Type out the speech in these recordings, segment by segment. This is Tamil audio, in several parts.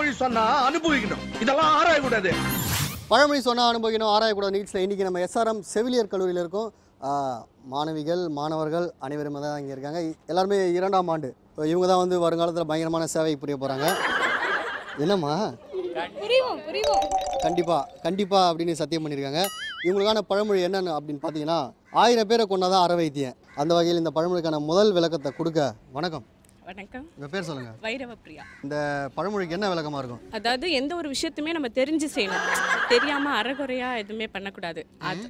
பழமொழி சொன்னா அனுபவிக்கணும் இதெல்லாம் ஆராயக்கூடாது பழமொழி சொன்னால் அனுபவிக்கணும் ஆராயக்கூடாது நிகழ்ச்சியில் இன்றைக்கி நம்ம எஸ்ஆர்எம் செவிலியர் கல்லூரியில் இருக்கோம் ஆ, மாணவிகள் மாணவர்கள் அனைவரும் தான் இங்கே இருக்காங்க இ- எல்லாருமே இரண்டாம் ஆண்டு இவங்க தான் வந்து வருங்காலத்தில் பயங்கரமான சேவை புரிய போகிறாங்க என்னம்மா புரியும் புரியும் கண்டிப்பாக கண்டிப்பாக அப்படின்னு சத்தியம் பண்ணியிருக்காங்க இவங்களுக்கான பழமொழி என்னென்னு அப்படின்னு பார்த்தீங்கன்னா ஆயிரம் பேரை கொண்டாதான் அற வைத்தியன் அந்த வகையில் இந்த பழமொழிக்கான முதல் விளக்கத்தை கொடுக்க வணக்கம் வணக்கம் உங்கள் பேர் சொல்லுங்கள் வைரவ பிரியா இந்த பழமொழிக்கு என்ன விளக்கமாக இருக்கும் அதாவது எந்த ஒரு விஷயத்தையுமே நம்ம தெரிஞ்சு செய்யணும் தெரியாம அறகுறையா எதுவுமே பண்ணக்கூடாது அது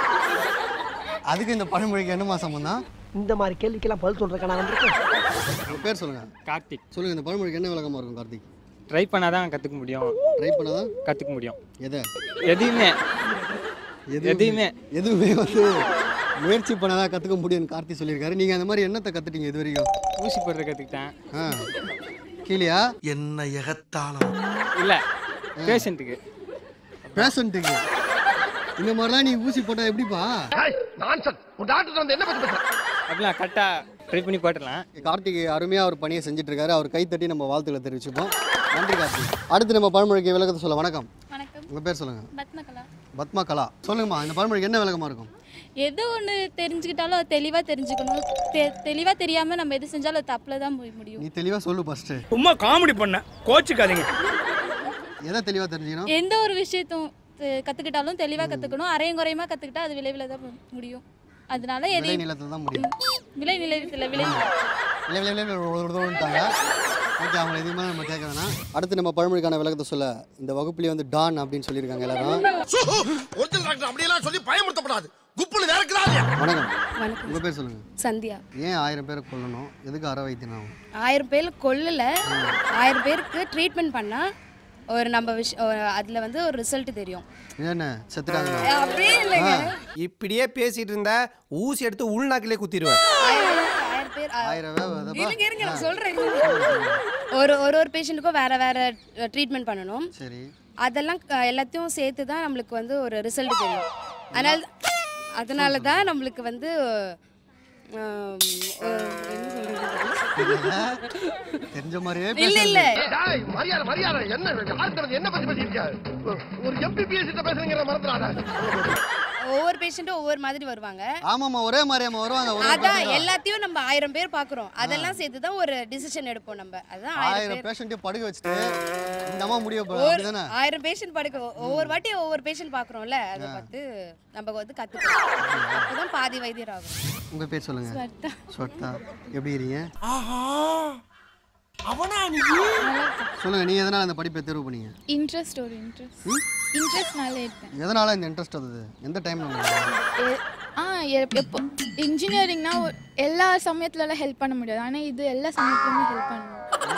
அதுக்கு இந்த பழமொழிக்கு என்னமா சம்பந்தம் இந்த மாதிரி கேள்விக்கெல்லாம் பதில் சொல்றேன் நான் வந்திருக்கேன் உங்கள் பேர் சொல்லுங்கள் கார்த்திக் சொல்லுங்கள் இந்த பழமொழிக்கு என்ன விளக்கமாக இருக்கும் கார்த்திக் ட்ரை பண்ணால் தான் கற்றுக்க முடியும் ட்ரை பண்ணாதான் கற்றுக்க முடியும் எதை எதையுமே எதையுமே எதுவுமே வந்து முயற்சி பண்ணாதான் கற்றுக்க முடியும்னு கார்த்தி சொல்லியிருக்காரு நீங்கள் அந்த மாதிரி என்னத்தை கற்றுட்டீங்க இது வரைக்கும் ஊசி போடுற கற்றுக்கிட்டேன் ஆ கீழியா என்ன எகத்தாளம் இல்லை பேஷண்ட்டுக்கு பேஷண்ட்டுக்கு இந்த மாதிரிலாம் நீ ஊசி போட்டால் எப்படிப்பா நான்சன் உன் டாக்டர் வந்து என்ன பத்தி பேசுற அப்படிலாம் கரெக்டாக ட்ரை பண்ணி போட்டுடலாம் கார்த்திக் அருமையாக ஒரு பணியை செஞ்சுட்டு இருக்காரு அவர் கைத்தட்டி நம்ம வாழ்த்துக்களை தெரிவிச்சுப்போம் நன்றி கார்த்திக் அடுத்து நம்ம பழமொழிக்கு விளக்கத்தை சொல்ல வணக்கம் வணக்கம் உங்கள் பேர் சொல்லுங்கள் பத்மகலா பத்மா கலா சொல்லுங்கம்மா இந்த பழமொழிக்கு என்ன விளக்கமாக இருக்கும் எது ஒன்று தெரிஞ்சுக்கிட்டாலும் அது தெளிவாக தெரிஞ்சுக்கணும் தெ தெளிவாக தெரியாமல் நம்ம எது செஞ்சாலும் அது தப்பில் தான் போய் முடியும் நீ தெளிவாக சொல்லு ஃபஸ்ட்டு சும்மா காமெடி பண்ண கோச்சுக்காதீங்க எதை தெளிவாக தெரிஞ்சுக்கணும் எந்த ஒரு விஷயத்தும் தெ- கத்துக்கிட்டாலும் தெளிவாக கற்றுக்கணும் அரையும் குறையுமா கற்றுக்கிட்டா அது விளைவில் தான் மு- முடியும் அதனால விளை எதையும் நிலத்தில் தான் முடியும் விளை நிலையத்தில் விளை விளை விளை விளை விளைவிட்டாங்க ஓகே அவங்களை எதுவுமே நம்ம கேட்க வேணாம் அடுத்து நம்ம பழமொழிக்கான விளக்கத்தை சொல்ல இந்த வகுப்புலேயே வந்து டான் அப்படின்னு சொல்லியிருக்காங்க எல்லாரும் ஒரிஜினல் டாக்டர் அப்படியெல்லாம் சொல்லி பயமுறுத்தப்படாது குப்புல வேறக்குறாங்க வணக்கம் வணக்கம் உங்கள் பேர் சொல்லுங்கள் சந்தியா ஏன் ஆயிரம் பேரை கொல்லணும் எதுக்கு அற வைத்தியம் ஆயிரம் பேர் கொல்லல ஆயிரம் பேருக்கு ட்ரீட்மெண்ட் பண்ணா ஒரு நம்ம விஷ் அதில் வந்து ஒரு ரிசல்ட் தெரியும் என்ன செத்துட்டாங்க அப்படியே இல்லைங்க இப்படியே பேசிட்டு இருந்தா ஊசி எடுத்து உள்நாக்கிலே குத்திடுவேன் ஆயிரம் ஆயிரம் பேர் ஆ- ஆயிரம் பேர் வருதப்பா? இருங்க இருங்க நான் சொல்றேன் ஒரு ஒரு ஒரு பேஷண்ட்டுக்கும் வேற வேற ட்ரீட்மெண்ட் பண்ணணும் சரி அதெல்லாம் க- எல்லாத்தையும் சேர்த்து தான் நம்மளுக்கு வந்து ஒரு ரிசல்ட் தெரியும் அதனால அதனால தான் நம்மளுக்கு வந்து ஆம், ஒரு- என்ன சொல்றது தெரிஞ்ச மாதிரியே இல்ல இல்ல டேய், மரியாதை மரியாதை என்ன யாருக்கு என்ன பத்தி பேசியிருக்க ஒரு எம்பிபிஎஸ் கிட்ட பேசுறீங்க மறந்துடாத ஒவ்வொரு பேஷண்ட்டும் ஒவ்வொரு மாதிரி வருவாங்க ஆமாம்மா ஒரே மாதிரியாம்மா வருவாங்க ஒரே அதான் பேஷண்ட் தான். எல்லாத்தையும் நம்ம ஆயிரம் பேர் பாக்குறோம் அதெல்லாம் சேர்த்து தான் ஒரு டிசிஷன் எடுப்போம் நம்ம அதான் ஆயிரம் ஆயிரம் பேர் பேஷண்ட்டையும் படுக்க வச்சுட்டு இந்த அம்மா முடிய போகுது ஒரு அப்படிதானே ஆயிரம் பேஷண்ட் படுக்க ஒவ்வொரு வாட்டி ஒவ்வொரு பேஷண்ட் பாக்குறோம்ல அதை பார்த்து நம்ம வந்து கத்துக்கணும் அப்பதான் பாதி வைத்தியர் ஆகும் உங்க பேர் சொல்லுங்க ஸ்வர்த்தா எப்படி இருக்கீங்க சொல்லுங்க நீங்க எதனால இந்த படிப்பை தேர்வு பண்ணீங்க இன்ட்ரெஸ்ட் ஒரு இன்ட்ரெஸ்ட் இன்ட்ரெஸ்ட்னால எடுத்தேன் எதனால இந்த இன்ட்ரெஸ்ட் வந்தது எந்த டைம்ல ஆ எப்- எப்போ இன்ஜினியரிங்னா எல்லா சமயத்துலலாம் ஹெல்ப் பண்ண முடியாது ஆனால் இது எல்லா சமயத்துலையுமே ஹெல்ப் பண்ணணும்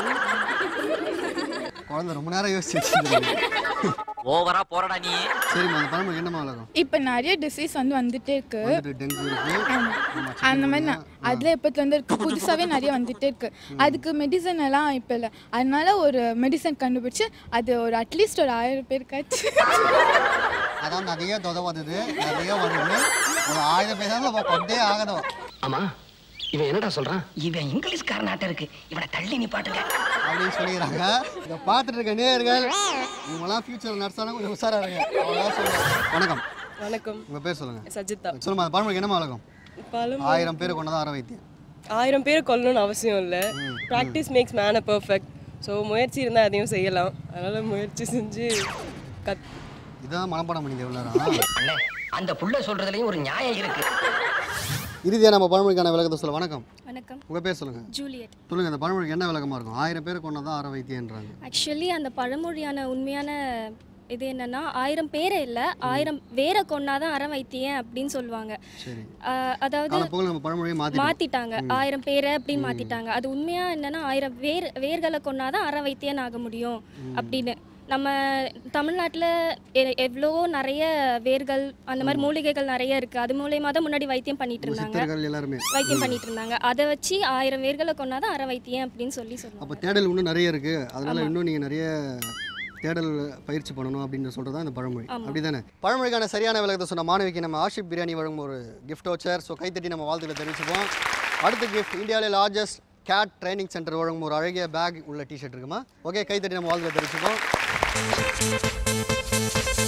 குழந்தை ரொம்ப நேரம் யோசிச்சு வச்சிருந்தீங்க. ஓவரா போறடா நீ சரிம்மா அந்த பழமொழி என்னமா வளரும் இப்போ நிறைய டிசீஸ் வந்து வந்துட்டே இருக்கு வந்துட்டு டெங்கு இருக்கு ஆமா, அந்த மாதிரி சிக்கன் நான் அதில் எப்போத்துலேருந்து இருக்கு புதுசாகவே நிறைய வந்துட்டே இருக்கு அதுக்கு மெடிசன் எல்லாம் இப்போ இல்லை அதனால ஒரு மெடிசன் கண்டுபிடிச்சு அது ஒரு அட்லீஸ்ட் ஒரு ஆயிரம் பேருக்காச்சு அதான் நிறைய தொதவாதது நிறைய வருது ஒரு ஆயிரம் பேர் தான் கொண்டே ஆகணும் ஆமா இவன் என்னடா சொல்றான் இவன் இங்கிலீஷ்காரனாட்ட இருக்கு இவனை தள்ளி நீ பாட்டுங்க அப்படின்னு சொல்லிக்கிறாங்க இதை பார்த்துட்டு இருக்க நேயர்கள் இவங்கெல்லாம் ஃபியூச்சர் நர்ஸானா கொஞ்சம் உஷாரா இருங்க அவ்வளோதான் சொல்லுவேன் வணக்கம் வணக்கம் உங்க பேர் சொல்லுங்க சஜிதா சொல்லுமா அந்த பழமொழிக்கு என்னமா வழக்கம் பழம் ஆயிரம் பேர் கொண்டதான் அற வைத்தியம் ஆயிரம் பேர் கொல்லணும்னு அவசியம் இல்லை practice makes man a perfect so முயற்சி இருந்தால் அதையும் செய்யலாம் அதனால் முயற்சி செஞ்சு கத் இதான் மனப்பாடம் பண்ணிக்க உள்ளாரா அண்ணே அந்த புள்ள சொல்றதுலயும் ஒரு நியாயம் இருக்கு இறுதியாக நம்ம பழமொழிக்கான விளக்கத்தை சொல்ல வணக்கம் வணக்கம் உங்க பேர் சொல்லுங்க ஜூலியட் சொல்லுங்க அந்த பழமொழிக்கு என்ன விளக்கமா இருக்கும் ஆயிரம் பேர் கொண்டதான் அற வைத்தியன்றாங்க ஆக்சுவலி அந்த பழமொழியான உண்மையான இது என்னன்னா ஆயிரம் பேரை இல்லை ஆயிரம் வேரை கொண்டாதான் அற வைத்தியன் அப்படின்னு சொல்லுவாங்க சரி ஆஹ் அதாவது காலப்போக்கில் நம்ம பழமொழியை மாற்றி மாத்திட்டாங்க ஆயிரம் பேரை அப்படின்னு மாத்திட்டாங்க அது உண்மையா என்னன்னா ஆயிரம் வேர் வேர்களை கொண்டாதான் அற வைத்தியன் ஆக முடியும் அப்படின்னு நம்ம தமிழ்நாட்டில் எவ்வளோ நிறைய வேர்கள் அந்த மாதிரி மூலிகைகள் நிறைய இருக்கு அது மூலயமா தான் முன்னாடி வைத்தியம் பண்ணிட்டு இருந்தாங்க சித்தர்கள் எல்லாருமே வைத்தியம் பண்ணிட்டு இருந்தாங்க அதை வச்சு ஆயிரம் வேர்களை கொண்டாதான் அற வைத்தியம் அப்படின்னு சொல்லி சொல்லுவாங்க அப்போ தேடல் இன்னும் நிறைய இருக்கு அதனால இன்னும் நீங்க நிறைய தேடல் பயிற்சி பண்ணணும் அப்படின்னு சொல்றது தான் இந்த பழமொழி ஆமா. அப்படிதானே பழமொழிக்கான சரியான விளக்கத்தை சொன்ன மாணவிக்கு நம்ம ஆஷிப் பிரியாணி வழங்கும் ஒரு கிஃப்ட் வச்சர் ஸோ கைத்தட்டி நம்ம வாழ்த்துக்களை தெரிவிச்சுப்போம் அடுத்த கிஃப்ட் இந்தியாவிலே லார்ஜஸ்ட் கேட் ட்ரைனிங் சென்டர் வழங்கும் ஒரு அழகிய பேக் உள்ள டிஷர்ட் இருக்குமா ஓகே கைத்தட்டி நம்ம வாழ்க்கை தெரிவிச்சுக்கோம்